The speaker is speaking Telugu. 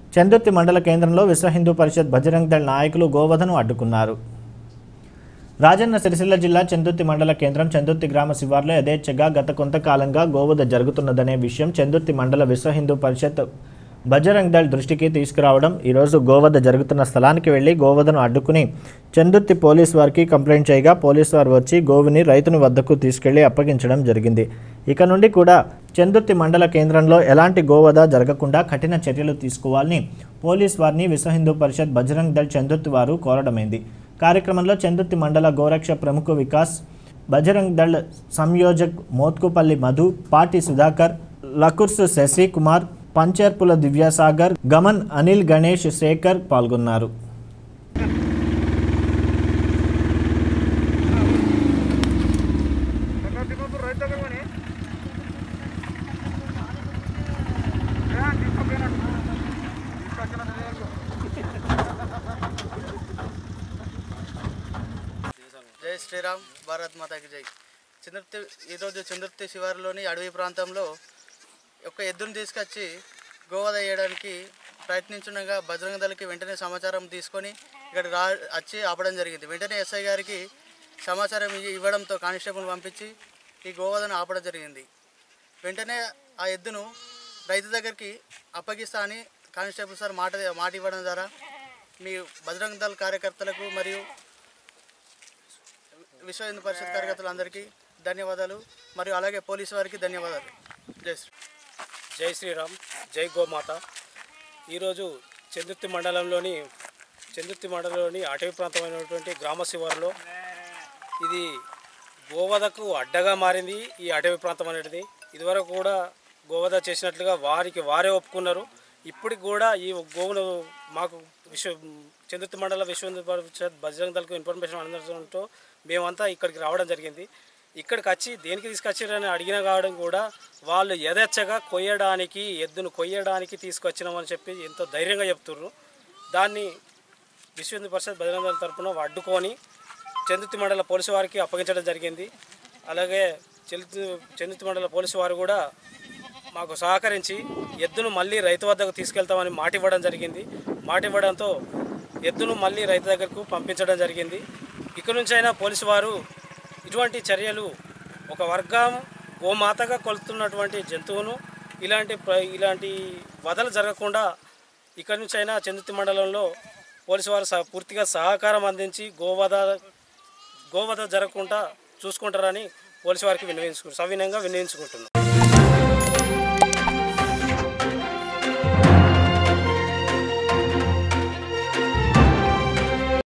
చందుర్తి మండల కేంద్రంలో విశ్వ హిందూ పరిషత్ బజరంగ్ దళ్ నాయకులు గోవధను అడ్డుకున్నారు రాజన్న సిరిసిల్ల జిల్లా చందుర్తి మండల కేంద్రం చందుర్తి గ్రామ శివార్లో యథేచ్ఛగా గత కొంతకాలంగా గోవధ జరుగుతున్నదనే విషయం చందుర్తి మండల విశ్వ హిందూ పరిషత్ బజరంగ్ దళ్ దృష్టికి తీసుకురావడం ఈరోజు గోవధ జరుగుతున్న స్థలానికి వెళ్లి గోవధను అడ్డుకుని చందుర్తి పోలీస్ వారికి కంప్లైంట్ చేయగా పోలీసు వారు వచ్చి గోవుని రైతుని వద్దకు తీసుకెళ్లి అప్పగించడం జరిగింది ఇక నుండి కూడా చందుర్తి మండల కేంద్రంలో ఎలాంటి గోవధ జరగకుండా కఠిన చర్యలు తీసుకోవాలని పోలీస్ వారిని విశ్వ హిందూ పరిషత్ బజరంగ్ దళ్ చందుర్తి వారు కోరడమైంది కార్యక్రమంలో చందుర్తి మండల గోరక్ష ప్రముఖ వికాస్ బజరంగ్ దళ్ సంయోజక్ మోత్కుపల్లి మధు పాటి సుధాకర్ లకుర్సు శశి కుమార్ పంచేర్పుల దివ్యాసాగర్ గమన్ అనిల్ గణేష్ శేఖర్ పాల్గొన్నారు జై శ్రీరామ్ భారత్ మాతాకి జై చంద్రప్తి ఈరోజు చంద్రప్తి శివారులోని అడవి ప్రాంతంలో ఒక ఎద్దును తీసుకొచ్చి గోవద వేయడానికి ప్రయత్నించుండగా బజరంగ దళకి వెంటనే సమాచారం తీసుకొని ఇక్కడ రా వచ్చి ఆపడం జరిగింది వెంటనే ఎస్ఐ గారికి సమాచారం ఇ- ఇవ్వడంతో కానిస్టేబుల్ పంపించి ఈ గోవదను ఆపడం జరిగింది వెంటనే ఆ ఎద్దును రైతు దగ్గరికి అప్పగిస్తా అని కానిస్టేబుల్ సార్ మాట మాట ఇవ్వడం ద్వారా మీ బజరంగ దళ కార్యకర్తలకు మరియు విశ్వ హిందూ పరిషత్ కార్యకర్తలందరికీ ధన్యవాదాలు మరియు అలాగే పోలీసు వారికి ధన్యవాదాలు జై శ్రీ జై శ్రీరామ్ జై గోమాత ఈరోజు చందుర్తి మండలంలోని చందుర్తి మండలంలోని అటవీ ప్రాంతమైనటువంటి గ్రామ శివారులో ఇది గోవధకు అడ్డగా మారింది ఈ అటవీ ప్రాంతం అనేది ఇదివరకు కూడా గోవధ చేసినట్లుగా వారికి వారే ఒప్పుకున్నారు ఇప్పటికి కూడా ఈ గోవును మాకు విశ్వ చందుర్తి మండల విశ్వ హిందూ పరిషత్ బజరంగ దళకు ఇన్ఫర్మేషన్ అందడంతో మేమంతా ఇక్కడికి రావడం జరిగింది ఇక్కడికి వచ్చి దేనికి తీసుకొచ్చారని అడిగినా కావడం కూడా వాళ్ళు యథేచ్ఛగా కొయ్యడానికి ఎద్దును కొయ్యడానికి తీసుకొచ్చినామని చెప్పి ఎంతో ధైర్యంగా చెప్తుర్రు దాన్ని విశ్వ హిందూ పరిషత్ బజరంగ దళ తరపున అడ్డుకొని చందుర్తి మండల పోలీసు వారికి అప్పగించడం జరిగింది అలాగే చందు చందుర్తి మండల పోలీసు వారు కూడా మాకు సహకరించి ఎద్దును మళ్ళీ రైతు వద్దకు తీసుకెళ్తామని మాట ఇవ్వడం జరిగింది మాట ఇవ్వడంతో ఎద్దును మళ్ళీ రైతు దగ్గరకు పంపించడం జరిగింది ఇక నుంచైనా పోలీసు వారు ఇటువంటి చర్యలు ఒక వర్గం గోమాతగా కొలుతున్నటువంటి జంతువును ఇలాంటి ప్ర- ఇలాంటి వదలు జరగకుండా ఇక్కడి నుంచైనా చందుర్తి మండలంలో పోలీసు వారు సహ- పూర్తిగా సహకారం అందించి గోవధ గోవధ జరగకుండా చూసుకుంటారని పోలీసు వారికి విన్నవించుకు సవినయంగా విన్నవించుకుంటున్నాం